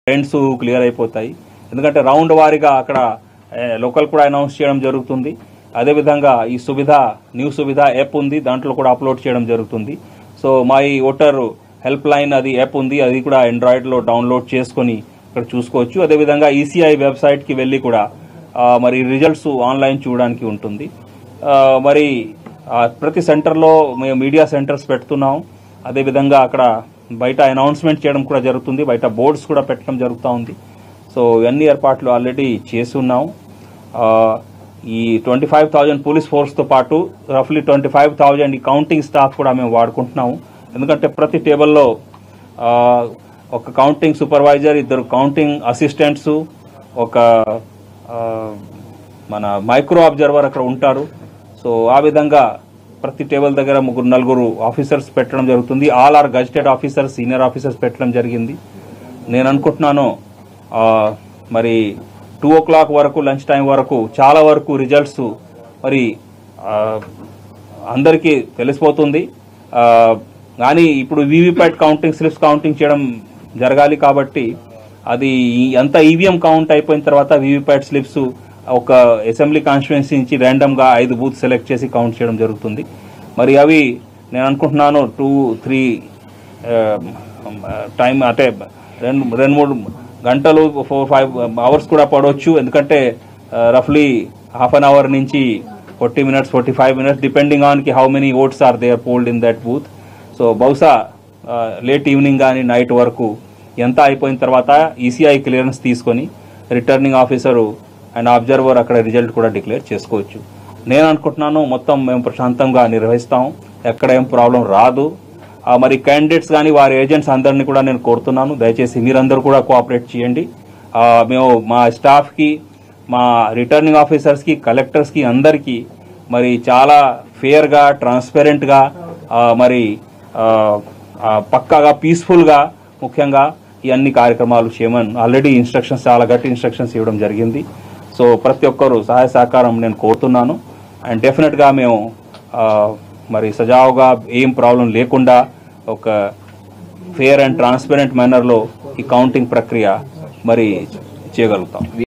trends clear అయిపోతాయి ఎందుకంటే round వారీగా అక్కడ లోకల్ కూడా అనౌన్స్ చేయడం జరుగుతుంది అదేవిధంగా ఈ సువిధ న్యూ సువిధ యాప్ ఉంది దాంట్లో కూడా అప్లోడ్ చేయడం జరుగుతుంది సో మా ఈ ఓటర్ హెల్ప్ లైన్ అది యాప్ ఉంది అది కూడా ఆండ్రాయిడ్లో డౌన్లోడ్ చేసుకొని ఇక్కడ చూసుకోవచ్చు అదేవిధంగా ఈసీఐ వెబ్సైట్కి వెళ్ళి కూడా ఆ, మరి రిజల్ట్స్ ఆన్లైన్ చూడడానికి ఉంటుంది ఆ, మరి ఆ, ప్రతి సెంటర్లో మేము మీడియా సెంటర్స్ పెడుతున్నాం అదేవిధంగా అక్కడ బయట అనౌన్స్మెంట్ చేయడం కూడా జరుగుతుంది బయట బోర్డ్స్ కూడా పెట్టడం జరుగుతూ ఉంది సో ఇవన్నీ ఏర్పాట్లు ఆల్రెడీ చేసి ఉన్నాం ఆ, ఈ ట్వంటీ ఫైవ్ థౌజండ్ పోలీస్ ఫోర్స్తో పాటు రఫ్లీ ట్వంటీ ఫైవ్ థౌజండ్ ఈ కౌంటింగ్ స్టాఫ్ కూడా మేము వాడుకుంటున్నాము ఎందుకంటే ప్రతి టేబుల్లో ఆ, ఒక కౌంటింగ్ సూపర్వైజర్ ఇద్దరు కౌంటింగ్ అసిస్టెంట్స్ ఒక ఆ, మన మైక్రో అబ్జర్వర్ అక్కడ ఉంటారు సో ఆ విధంగా ప్రతి టేబుల్ దగ్గర ముగ్గురు నలుగురు ఆఫీసర్స్ పెట్టడం జరుగుతుంది all are gazetted officers senior officers పెట్టడం జరిగింది నేను అనుకుంటున్నాను ఆ, మరి టూ ఓ క్లాక్ వరకు లంచ్ టైం వరకు చాలా వరకు రిజల్ట్స్ మరి ఆ, అందరికీ తెలిసిపోతుంది ఆ, కానీ ఇప్పుడు వీవీప్యాట్ కౌంటింగ్ స్లిప్స్ కౌంటింగ్ చేయడం జరగాలి కాబట్టి అది ఈ- అంత ఈవీఎం కౌంట్ అయిపోయిన తర్వాత వీవీప్యాట్ స్లిప్స్ ఒక అసెంబ్లీ కాన్స్టిట్యున్సీ నుంచి ర్యాండమ్గా ఐదు బూత్ సెలెక్ట్ చేసి కౌంట్ చేయడం జరుగుతుంది మరి అవి నేను అనుకుంటున్నాను టూ త్రీ టైం అంటే రెండు రెండు మూడు గంటలు ఫోర్ ఫైవ్ అవర్స్ కూడా పడవచ్చు ఎందుకంటే రఫ్లీ హాఫ్ అన్ అవర్ నుంచి forty minutes forty five minutes depending on కి how many votes are they are polled in that booth so బహుశా లేట్ ఈవినింగ్ కానీ నైట్ వరకు ఎంత అయిపోయిన తర్వాత ఈసీఐ క్లియరెన్స్ తీసుకొని రిటర్నింగ్ ఆఫీసరు అండ్ అబ్జర్వర్ అక్కడ రిజల్ట్ కూడా డిక్లేర్ చేసుకోవచ్చు నేను అనుకుంటున్నాను మొత్తం మేము ప్రశాంతంగా నిర్వహిస్తాం ఎక్కడ ఏం ప్రాబ్లం రాదు ఆ, మరి క్యాండిడేట్స్ కానీ వారి ఏజెంట్స్ అందరినీ కూడా నేను కోరుతున్నాను దయచేసి మీరందరూ కూడా కోఆపరేట్ చేయండి ఆ, మేము మా స్టాఫ్కి మా రిటర్నింగ్ ఆఫీసర్స్కి కలెక్టర్స్కి అందరికీ మరి చాలా ఫేర్గా ట్రాన్స్పరెంట్గా మరి ఆ, ఆ, పక్కాగా పీస్ఫుల్గా ముఖ్యంగా ఈ అన్ని కార్యక్రమాలు చేయమని ఆల్రెడీ ఇన్స్ట్రక్షన్స్ చాలా గట్టి ఇన్స్ట్రక్షన్స్ ఇవ్వడం జరిగింది సో ప్రతి ఒక్కరూ సహాయ సహకారం నేను కోరుతున్నాను అండ్ డెఫినెట్గా మేము ఆ, మరి సజావుగా ఏం ప్రాబ్లం లేకుండా ఒక ఫేర్ అండ్ ట్రాన్స్పరెంట్ మేనర్లో ఈ కౌంటింగ్ ప్రక్రియ మరి చేయగలుగుతాం